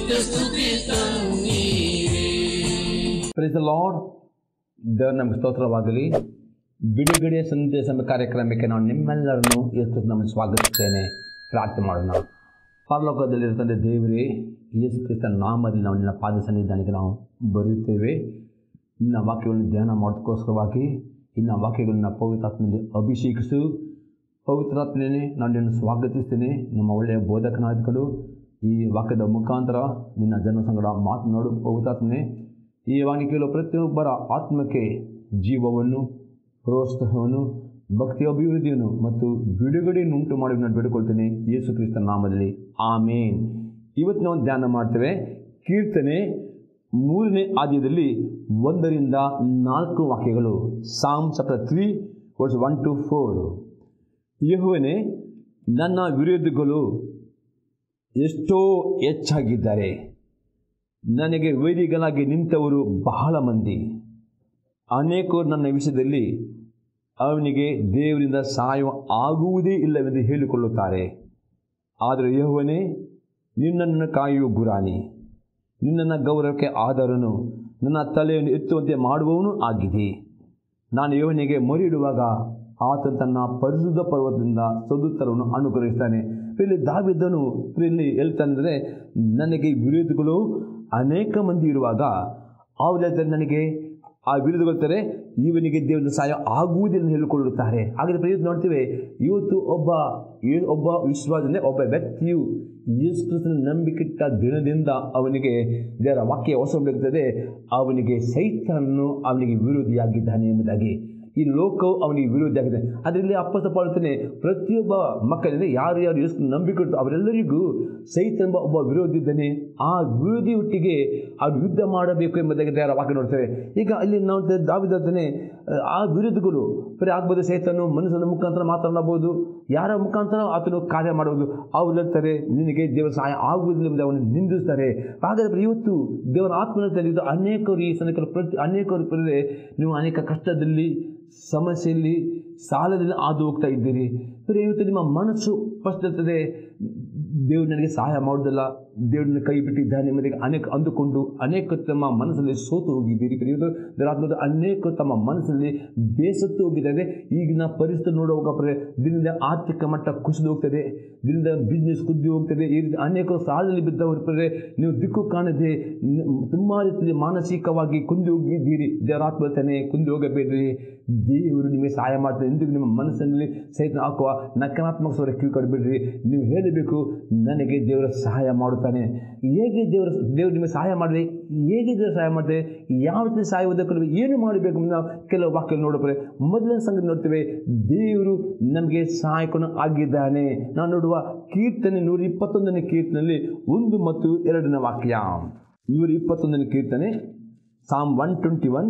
ನಿತ್ಯ ಸ್ತುತಿ ತನ್ನೀರೇ praise the lord ದೇವರ ನಮಗೆ ಸ್ತೋತ್ರವಾಗಲಿ ಬಿಡುಗಡೆ ಸಂದೇಶ ಎಂಬ ಕಾರ್ಯಕ್ರಮಕ್ಕೆ ನಾನು ನಿಮ್ಮೆಲ್ಲರನ್ನು ಯೇಸು ನಮ್ಮನ್ನು ಸ್ವಾಗತಿಸ್ತೇನೆ ಪ್ರಾರ್ಥನೆ ಮಾಡೋಣ ಪರಲೋಕದಲ್ಲಿರೋ ತಂದೆ ದೇವರೇ ಯೇಸು ಕ್ರಿಸ್ತನ ನಾಮದಲ್ಲಿ ನಾವು ನಿನ್ನ ಪಾದ ಸನ್ನಿಧಾನಕ್ಕೆ ನಾವು ಬರುತ್ತೇವೆ ನಿನ್ನ ವಾಕ್ಯಗಳನ್ನು ಧ್ಯಾನ ಮಾಡೋದಕ್ಕೋಸ್ಕರವಾಗಿ ನಿನ್ನ ವಾಕ್ಯಗಳನ್ನ ಪವಿತ್ರಾತ್ಮನಲ್ಲಿ ಅಭಿಷೇಕಿಸು ಪವಿತ್ರಾತ್ಮನೇ ನಾನು ನಿನ್ನ ಸ್ವಾಗತಿಸ್ತೇನೆ ನಮ್ಮ ಒಳ್ಳೆಯ ಬೋಧಕನಾದ್ಕೊಂಡು ಈ ವಾಕ್ಯದ ಮುಖಾಂತರ ನಿನ್ನ ಜನ ಸಂಗಡ ಮಾತನಾಡು ಪವಿತ್ರಾತ್ಮನೇ ಈ ವಾಣಿ ಕೇಳುವ ಪ್ರತಿಯೊಬ್ಬರ ಆತ್ಮಕ್ಕೆ ಜೀವವನ್ನು ಪ್ರೋತ್ಸಾಹವನ್ನು ಭಕ್ತಿ ಅಭಿವೃದ್ಧಿಯನ್ನು ಮತ್ತು ಬಿಡುಗಡೆಯನ್ನು ಉಂಟು ಮಾಡಿ ನಾನು ಬೇಡಿಕೊಳ್ತೇನೆ ಯೇಸು ಕ್ರಿಸ್ತನ ನಾಮದಲ್ಲಿ ಆಮೇನ್ ಇವತ್ತು ನಾವು ಧ್ಯಾನ ಮಾಡ್ತೇವೆ ಕೀರ್ತನೆ ಮೂರನೇ ಆದ್ಯದಲ್ಲಿ ಒಂದರಿಂದ ನಾಲ್ಕು ವಾಕ್ಯಗಳು Psalm chapter three verse one two four ಯಹುವನೇ ನನ್ನ ವಿರೋಧಿಗಳು ಎಷ್ಟೋ ಹೆಚ್ಚಾಗಿದ್ದಾರೆ ನನಗೆ ವೈರಿಗಳಾಗಿ ನಿಂತವರು ಬಹಳ ಮಂದಿ ಅನೇಕರು ನನ್ನ ವಿಷಯದಲ್ಲಿ ಅವನಿಗೆ ದೇವರಿಂದ ಸಹಾಯ ಆಗುವುದೇ ಇಲ್ಲವೆಂದು ಹೇಳಿಕೊಳ್ಳುತ್ತಾರೆ ಆದರೆ ಯಹುವನೇ ನಿನ್ನನ್ನು ಕಾಯುವ ಗುರಾಣಿ ನಿನ್ನನ್ನು ಗೌರವಕ್ಕೆ ಆಧಾರನು ನನ್ನ ತಲೆಯನ್ನು ಎತ್ತುವಂತೆ ಮಾಡುವವನು ಆಗಿದೆ ನಾನು ಯೋವನಿಗೆ ಮೊರೆಯಿಡುವಾಗ ಆತ ತನ್ನ ಪರಿಶುದ್ಧ ಪರ್ವತದಿಂದ ಸದುತ್ತರವನ್ನು ಅನುಗ್ರಹಿಸ್ತಾನೆ ಇಲ್ಲಿ ದಾವಿದ್ದನು ಇಲ್ಲಿ ಹೇಳ್ತಾನೆಂದರೆ ನನಗೆ ವಿರೋಧಿಗಳು ಅನೇಕ ಮಂದಿ ಇರುವಾಗ ಅವ್ರು ಹೇಳ್ತಾರೆ ನನಗೆ ಆ ವಿರೋಧಿಗಳು ಹೇಳ್ತಾರೆ ಇವನಿಗೆ ದೇವರ ಸಹಾಯ ಆಗುವುದಿಲ್ಲ ಹೇಳಿಕೊಳ್ಳುತ್ತಾರೆ ಹಾಗಾದರೆ ಪ್ರಯುಕ್ತ ನೋಡ್ತೀವಿ ಇವತ್ತು ಒಬ್ಬ ಏ- ಒಬ್ಬ ವಿಶ್ವಾಸದಿಂದ ಒಬ್ಬ ವ್ಯಕ್ತಿಯು ಯೇಸು ಕ್ರಿಸ್ತನ ನಂಬಿಕಿಟ್ಟ ದಿನದಿಂದ ಅವನಿಗೆ ದೇವರ ವಾಕ್ಯ ಹೊಸಬಿಡುತ್ತದೆ ಅವನಿಗೆ ಸೈತಾನನು ಅವನಿಗೆ ವಿರೋಧಿಯಾಗಿದ್ದಾನೆ ಎಂಬುದಾಗಿ ಈ ಲೋಕವು ಅವನಿಗೆ ವಿರೋಧಿಯಾಗಿದೆ ಅದರಲ್ಲಿ ಅಪ್ಪಸ ಪಾಡುತ್ತಾನೆ ಪ್ರತಿಯೊಬ್ಬ ಮಕ್ಕಳಿಂದ ಯಾರು ಯಾರು ಎಷ್ಟು ನಂಬಿಕೆ ಅವರೆಲ್ಲರಿಗೂ ಸೈತನೆಂಬ ಒಬ್ಬ ವಿರೋಧಿ ಇದ್ದಾನೆ ಆ ವಿರೋಧಿ ಒಟ್ಟಿಗೆ ಅವ್ರು ಯುದ್ಧ ಮಾಡಬೇಕು ಎಂಬುದಾಗಿ ದೇವರ ವಾಕ್ಯ ನೋಡ್ತೇವೆ ಈಗ ಅಲ್ಲಿ ನಾವು ದಾವಿದಾನೆ ಆ ವಿರೋಧಿಗಳು ಬರೀ ಆಗ್ಬೋದು ಸೈತನು ಮನುಷ್ಯನ ಮುಖಾಂತರ ಮಾತನಾಡಬಹುದು ಯಾರ ಮುಖಾಂತರ ಆತನು ಕಾರ್ಯ ಮಾಡುವುದು ಅವ್ರು ಹೇಳ್ತಾರೆ ನಿನಗೆ ದೇವರ ಸಹಾಯ ಆಗುವುದಿಲ್ಲ ಎಂದು ಅವನು ನಿಂದಿಸ್ತಾರೆ ಹಾಗಾದರೆ ಇವತ್ತು ದೇವರ ಆತ್ಮನಲ್ಲಿ ಇದು ಅನೇಕರು ಈ ಸನಕರು ಪ್ರತಿ ಅನೇಕರು ಬರದೆ ನೀವು ಅನೇಕ ಕಷ್ಟದಲ್ಲಿ ಸಮಸ್ಯೆಯಲ್ಲಿ ಸಾಲದಲ್ಲಿ ಹಾದು ಹೋಗ್ತಾ ಇದ್ದೀರಿ ಬರೀ ಇವತ್ತು ನಿಮ್ಮ ಮನಸ್ಸು ಫಸ್ಟ್ ಇರ್ತದೆ ದೇವ್ರು ನನಗೆ ಸಹಾಯ ಮಾಡೋದಿಲ್ಲ ದೇವ್ರನ್ನ ಕೈ ಬಿಟ್ಟಿದ್ದಾನೆ ಎಂಬುದಾಗಿ ಅನೇಕ ಅಂದುಕೊಂಡು ಅನೇಕ ತಮ್ಮ ಮನಸ್ಸಲ್ಲಿ ಸೋತು ಹೋಗಿದ್ದೀರಿ ಇವತ್ತು ದೇವರಾತ್ಮದ ಅನೇಕ ತಮ್ಮ ಮನಸ್ಸಲ್ಲಿ ಬೇಸತ್ತು ಹೋಗಿದ್ದಾರೆ ಈಗಿನ ಪರಿಸ್ಥಿತಿ ನೋಡುವಾಗ ಪರೇ ದಿನದಿಂದ ಆರ್ಥಿಕ ಮಟ್ಟ ಕುಸಿದು ಹೋಗ್ತದೆ ದಿನದಿಂದ ಬಿಸ್ನೆಸ್ ಕುದ್ದು ಹೋಗ್ತದೆ ಈ ರೀತಿ ಅನೇಕ ಸಾಲದಲ್ಲಿ ಬಿದ್ದವರು ಪರೇ ನೀವು ದಿಕ್ಕು ಕಾಣದೆ ತುಂಬ ರೀತಿಯಲ್ಲಿ ಮಾನಸಿಕವಾಗಿ ಕುಂದಿ ಹೋಗಿದ್ದೀರಿ ದೇವರಾತ್ಮತಾನೆ ಕುಂದಿ ಹೋಗಬೇಡ್ರಿ ದೇವರು ನಿಮಗೆ ಸಹಾಯ ಮಾಡ್ತಾರೆ ಎಂದು ನಿಮ್ಮ ಮನಸ್ಸಿನಲ್ಲಿ ಸಹಿತ ಹಾಕುವ ನಕಾರಾತ್ಮಕ ಸ್ವರ ಕಿವಿ ಕಡಬೇಡ್ರಿ ನೀವು ಹೇಳಬೇಕು ನನಗೆ ದೇವರ ಸಹಾಯ ಮಾಡುತ್ತಾನೆ ಹೇಗೆ ದೇವರ ದೇವರು ನಿಮಗೆ ಸಹಾಯ ಮಾಡಿದೆ ಹೇಗೆ ದೇವರು ಸಹಾಯ ಮಾಡಿದೆ ಯಾವ ರೀತಿ ಸಹಾಯ ಒದಗಲು ಏನು ಮಾಡಬೇಕು ಅಂತ ನಾವು ಕೆಲವು ವಾಕ್ಯ ನೋಡಬಾರೆ ಮೊದಲನೇ ಸಂಗತಿ ನೋಡ್ತೇವೆ ದೇವರು ನಮಗೆ ಸಹಾಯಕನು ಆಗಿದ್ದಾನೆ ನಾವು ನೋಡುವ ಕೀರ್ತನೆ ನೂರ ಇಪ್ಪತ್ತೊಂದನೇ ಕೀರ್ತನೆಯಲ್ಲಿ ಒಂದು ಮತ್ತು ಎರಡನೇ ವಾಕ್ಯ ನೂರ ಇಪ್ಪತ್ತೊಂದನೇ ಕೀರ್ತನೆ Psalm one twenty one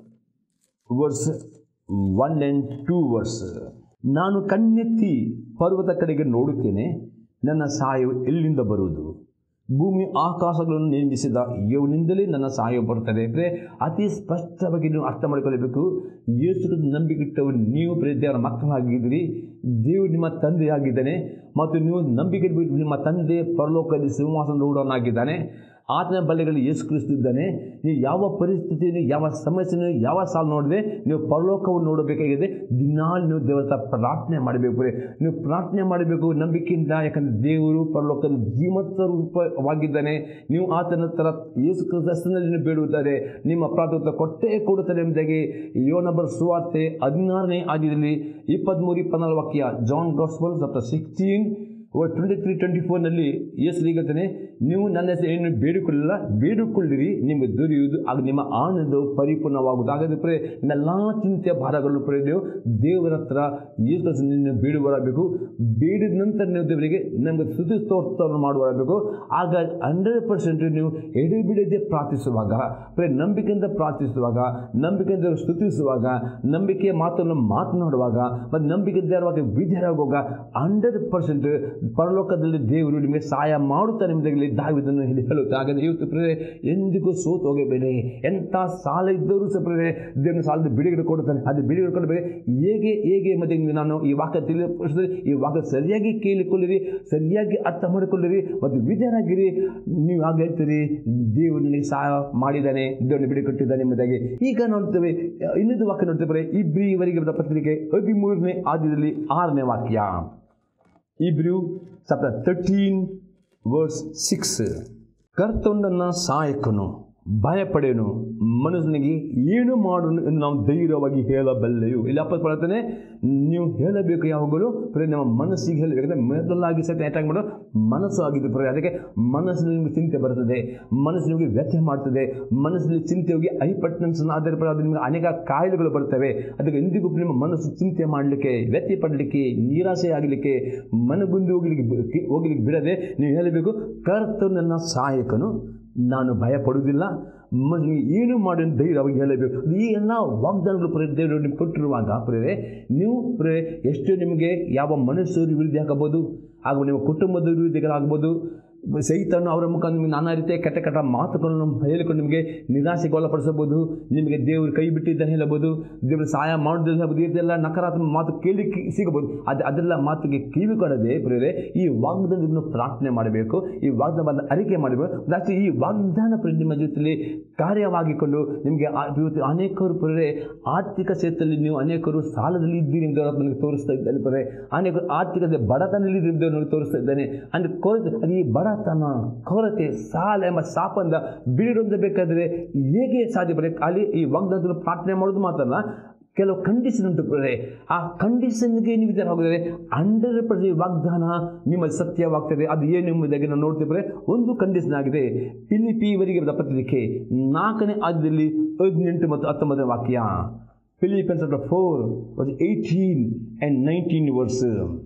verse one and two verse ನಾನು ಕಣ್ಣೆತ್ತಿ ಪರ್ವತ ಕಡೆಗೆ ನೋಡುತ್ತೇನೆ ನನ್ನ ಸಹಾಯವು ಎಲ್ಲಿಂದ ಬರುವುದು ಭೂಮಿ ಆಕಾಶಗಳನ್ನು ನಿರ್ಮಿಸಿದ ಇವನಿಂದಲೇ ನನ್ನ ಸಹಾಯ ಬರುತ್ತದೆ ಅಂದರೆ ಅತಿ ಸ್ಪಷ್ಟವಾಗಿ ನೀವು ಅರ್ಥ ಮಾಡಿಕೊಳ್ಳಬೇಕು ಯೇಸು ನಂಬಿಕೆಟ್ಟವರು ನೀವು ಪ್ರೇ ದೇವರ ಮಕ್ಕಳಾಗಿದ್ದೀರಿ ದೇವರು ನಿಮ್ಮ ತಂದೆಯಾಗಿದ್ದಾನೆ ಮತ್ತು ನೀವು ನಂಬಿಕೆ ಬಿಟ್ಟು ನಿಮ್ಮ ತಂದೆ ಪರಲೋಕದಲ್ಲಿ ಸಿಂಹಾಸನ ರೂಢನಾಗಿದ್ದಾನೆ ಆತನ ಬಲೆಗಳಲ್ಲಿ ಯೇಸು ಕ್ರಿಸ್ತಿದ್ದಾನೆ ನೀವು ಯಾವ ಪರಿಸ್ಥಿತಿಯನ್ನು ಯಾವ ಸಮಸ್ಯೆಯನ್ನು ಯಾವ ಸಾಲು ನೋಡಿದೆ ನೀವು ಪರಲೋಕವನ್ನು ನೋಡಬೇಕಾಗಿದೆ ದಿನಾಲು ನೀವು ದೇವರ ಹತ್ರ ಪ್ರಾರ್ಥನೆ ಮಾಡಬೇಕು ಬರೀ ನೀವು ಪ್ರಾರ್ಥನೆ ಮಾಡಬೇಕು ನಂಬಿಕೆಯಿಂದ ಯಾಕಂದರೆ ದೇವರು ಪರಲೋಕದ ಜೀವಂತ ರೂಪವಾಗಿದ್ದಾನೆ ನೀವು ಆತನ ಹತ್ರ ಯೇಸು ಕ್ರಿಸ್ತನಲ್ಲಿ ನೀವು ಬೇಡುತ್ತಾರೆ ನಿಮ್ಮ ಪ್ರಾರ್ಥನೆ ಕೊಟ್ಟೇ ಕೊಡುತ್ತಾರೆ ಎಂಬುದಾಗಿ ಯೋನಬರ್ ಸುವಾರ್ತೆ ಹದಿನಾರನೇ ಆದ್ಯದಲ್ಲಿ ಇಪ್ಪತ್ತ್ಮೂರು ಇಪ್ಪತ್ನಾಲ್ಕು ವಾಕ್ಯ John gospel chapter sixteen twenty three twenty ಫೋರ್ನಲ್ಲಿ ಯೇಸು ಹೇಳ್ತಾನೆ ನೀವು ನನ್ನ ಹೆಸರು ಏನು ಬೇಡಿಕೊಳ್ಳಿಲ್ಲ ಬೇಡಿಕೊಳ್ಳಿರಿ ನಿಮಗೆ ದೊರೆಯುವುದು ಆಗ ನಿಮ್ಮ ಆನಂದವು ಪರಿಪೂರ್ಣವಾಗುವುದು ಹಾಗಾದರೆ ಪ್ರೇ ನಿಮ್ಮೆಲ್ಲ ಚಿಂತೆ ಭಾರಗಳನ್ನು ಪ್ರೇ ನೀವು ದೇವರ ಹತ್ರ ಯೇಸು ನಿನ್ನ ಬೇಡಿ ಬರಬೇಕು ಬೇಡಿದ ನಂತರ ನೀವು ದೇವರಿಗೆ ನಮಗೆ ಸ್ತುತಿ ಸ್ತೋತ್ರವನ್ನು ಮಾಡಿ ಬರಬೇಕು ಆಗ ಹಂಡ್ರೆಡ್ ಪರ್ಸೆಂಟ್ ನೀವು ಎಡೆ ಬಿಡದೆ ಪ್ರಾರ್ಥಿಸುವಾಗ ಪ್ರೇ ನಂಬಿಕೆಯಿಂದ ಪ್ರಾರ್ಥಿಸುವಾಗ ನಂಬಿಕೆಯಿಂದ ಸ್ತುತಿಸುವಾಗ ನಂಬಿಕೆಯ ಮಾತನ್ನು ಮಾತನಾಡುವಾಗ ಮತ್ತು ನಂಬಿಕೆದಾರವಾಗಿ ವಿಧಿಯಾಗುವಾಗ ಹಂಡ್ರೆಡ್ ಪರ್ಸೆಂಟ್ ಪರಲೋಕದಲ್ಲಿ ದೇವರು ನಿಮಗೆ ಸಹಾಯ ಮಾಡುತ್ತಾ ನಿಮ್ಮದಲ್ಲಿ ನೋಡಿ ದಾವಿದನ್ನು ಇಲ್ಲಿ ಹೇಳುತ್ತೆ ಹಾಗಾದರೆ ಇವತ್ತು ಪ್ರೇರೆ ಎಂದಿಗೂ ಸೋತು ಹೋಗಬೇಡಿ ಎಂಥ ಸಾಲ ಇದ್ದರೂ ಸಹ ಪ್ರೇರೆ ದೇವರ ಸಾಲದ ಬಿಡುಗಡೆ ಕೊಡುತ್ತಾನೆ ಅದು ಬಿಡುಗಡೆ ಕೊಡಬೇಕು ಹೇಗೆ ಹೇಗೆ ಮತ್ತೆ ನಾನು ಈ ವಾಕ್ಯ ತಿಳಿಪಡಿಸಿದ್ರೆ ಈ ವಾಕ್ಯ ಸರಿಯಾಗಿ ಕೇಳಿಕೊಳ್ಳಿರಿ ಸರಿಯಾಗಿ ಅರ್ಥ ಮಾಡಿಕೊಳ್ಳಿರಿ ಮತ್ತು ವಿದ್ಯಾರಾಗಿರಿ ನೀವು ಹಾಗೆ ಹೇಳ್ತೀರಿ ದೇವರು ನನಗೆ ಸಹಾಯ ಮಾಡಿದ್ದಾನೆ ದೇವರನ್ನು ಬಿಡಿ ಕೊಟ್ಟಿದ್ದಾನೆ ಎಂಬುದಾಗಿ ಈಗ ನೋಡ್ತೇವೆ ಇನ್ನೊಂದು ವಾಕ್ಯ ನೋಡ್ತೇವೆ ಇಬ್ರಿವರೆಗೆ ಬರೆದ ಪತ್ರಿಕೆ ಹದಿಮೂರನೇ ಆದ್ಯದಲ್ಲಿ ಆರನೇ ವಾಕ್ಯ Hebrews chapter thirteen verse six ಕರ್ತೊಂಡನ ಸಹಾಯಕನು ಭಯಪಡೇನು ಮನುಷ್ಯನಿಗೆ ಏನು ಮಾಡೋನು ಎಂದು ನಾವು ಧೈರ್ಯವಾಗಿ ಹೇಳಬಲ್ಲೆಯು ಇಲ್ಲಿ ಅಪ್ಪ ಹೇಳ್ತಾನೆ ನೀವು ಹೇಳಬೇಕು ಯಾವಾಗಲೂ ಪ್ರೇ ನಮ್ಮ ಮನಸ್ಸಿಗೆ ಹೇಳಬೇಕಂದ್ರೆ ಮೊದಲಾಗಿ ಸಹಿತ ಅಟ್ಯಾಕ್ ಮಾಡೋ ಮನಸ್ಸು ಆಗಿದ್ದು ಪ್ರೇ ಅದಕ್ಕೆ ಮನಸ್ಸಿನಲ್ಲಿ ನಿಮಗೆ ಚಿಂತೆ ಬರ್ತದೆ ಮನಸ್ಸು ನಿಮಗೆ ವ್ಯಥೆ ಮಾಡ್ತದೆ ಮನಸ್ಸಿನಲ್ಲಿ ಚಿಂತೆ ಹೋಗಿ ಹೈಪಟ್ನೆನ್ಸ್ ಆಧಾರ ಪಡೆ ಅದು ನಿಮಗೆ ಅನೇಕ ಕಾಯಿಲೆಗಳು ಬರ್ತವೆ ಅದಕ್ಕೆ ಎಂದಿಗೂ ನಿಮ್ಮ ಮನಸ್ಸು ಚಿಂತೆ ಮಾಡಲಿಕ್ಕೆ ವ್ಯಥೆ ಪಡಲಿಕ್ಕೆ ನಿರಾಸೆ ಆಗಲಿಕ್ಕೆ ಮನಗುಂದು ಹೋಗಲಿಕ್ಕೆ ಬಿ- ಹೋಗಲಿಕ್ಕೆ ಬಿಡದೆ ನೀವು ಹೇಳಬೇಕು ಕರ್ತನು ನನ್ನ ಸಹಾಯಕನು ನಾನು ಭಯಪಡುವುದಿಲ್ಲ ಮನುಷ್ಯನಿಗೆ ಏನು ಮಾಡಿ ಅಂತ ಧೈರ್ಯವಾಗಿ ಹೇಳಬೇಕು ಅದು ಈ ಎಲ್ಲ ವಾಗ್ದಾನಗಳು ಪ್ರೇ ದೇವರು ನಿಮ್ಗೆ ಕೊಟ್ಟಿರುವಾಗ ಪ್ರೇರೆ ನೀವು ಪ್ರೇ ಎಷ್ಟು ನಿಮಗೆ ಯಾವ ಮನುಷ್ಯರು ವಿರುದ್ಧ ಆಗಬಹುದು ಹಾಗೂ ನಿಮ್ಮ ಕುಟುಂಬದ ವಿರುದ್ಧಗಳಾಗ್ಬೋದು ಸೈತನು ಅವರ ಮುಖ ನಿಮಗೆ ನಾನಾ ರೀತಿಯ ಕೆಟ್ಟ ಕೆಟ್ಟ ಮಾತುಗಳನ್ನು ಹೇಳಿಕೊಂಡು ನಿಮಗೆ ನಿರಾಶೆಗೆ ಒಳಪಡಿಸಬಹುದು ನಿಮಗೆ ದೇವರು ಕೈ ಬಿಟ್ಟಿದ್ದಾನೆ ಹೇಳಬಹುದು ದೇವರು ಸಹಾಯ ಮಾಡೋದಿಲ್ಲ ಹೇಳ್ಬೋದು ಈ ರೀತಿ ಎಲ್ಲ ನಕಾರಾತ್ಮಕ ಮಾತು ಕೇಳಿ ಸಿಗಬಹುದು ಅದು ಅದೆಲ್ಲ ಮಾತಿಗೆ ಕಿವಿ ಕೊಡದೆ ಪ್ರೇರೆ ಈ ವಾಗ್ದಾನವನ್ನು ಪ್ರಾರ್ಥನೆ ಮಾಡಬೇಕು ಈ ವಾಗ್ದಾನ ಅರಿಕೆ ಮಾಡಬೇಕು ಮತ್ತು ಈ ವಾಗ್ದಾನ ಪ್ರೇರೆ ನಿಮ್ಮ ಜೊತೆಯಲ್ಲಿ ಕಾರ್ಯವಾಗಿಕೊಂಡು ನಿಮಗೆ ಆ- ಇವತ್ತು ಅನೇಕರು ಪ್ರೇರೆ ಆರ್ಥಿಕ ಕ್ಷೇತ್ರದಲ್ಲಿ ನೀವು ಅನೇಕರು ಸಾಲದಲ್ಲಿ ಇದ್ದೀರಿ ಎಂದು ದೇವರು ನನಗೆ ತೋರಿಸ್ತಾ ಇದ್ದಾನೆ ಪ್ರೇರೆ ಅನೇಕರು ಆರ್ಥಿಕತೆ ಬಡತನದಲ್ಲಿ ಇದ್ದೀರಿ ಎಂದು ದೇವರು ನನಗೆ ತೋರಿಸ್ತಾ ಇದ್ದಾನೆ ಅಂದರೆ ಕೊರತೆ ಅದು ಈ ಬಡತನ ಕೊರತೆ ಸಾಲ ಎಂಬ ಶಾಪಂದ ಬೇಕಾದರೆ ಹೇಗೆ ಸಾಧ್ಯ ಬರೀ ಖಾಲಿ ಈ ವಾಗ್ದಾನವನ್ನು ಪ್ರಾರ್ಥನೆ ಮಾಡೋದು ಮಾತ್ರ ಅಲ್ಲ ಕೆಲವು ಕಂಡೀಷನ್ ಉಂಟು ಪ್ರೇರೆ ಆ ಕಂಡೀಷನ್ಗೆ ನೀವು ಇದರ ಹೋಗಿದರೆ ಹಂಡ್ರೆಡ್ ಪರ್ಸೆಂಟ್ ವಾಗ್ದಾನ ನಿಮ್ಮ ಸತ್ಯವಾಗ್ತದೆ ಅದು ಏನು ಎಂಬುದಾಗಿ ನಾವು ನೋಡ್ತಿದ್ರೆ ಒಂದು ಕಂಡೀಷನ್ ಆಗಿದೆ ಫಿಲಿಪಿವರಿಗೆ ಬರೆದ ಪತ್ರಿಕೆ ನಾಲ್ಕನೇ ಆದ್ಯದಲ್ಲಿ ಹದಿನೆಂಟು ಮತ್ತು ಹತ್ತೊಂಬತ್ತನೇ ವಾಕ್ಯ Philippians four eighteen and nineteen verse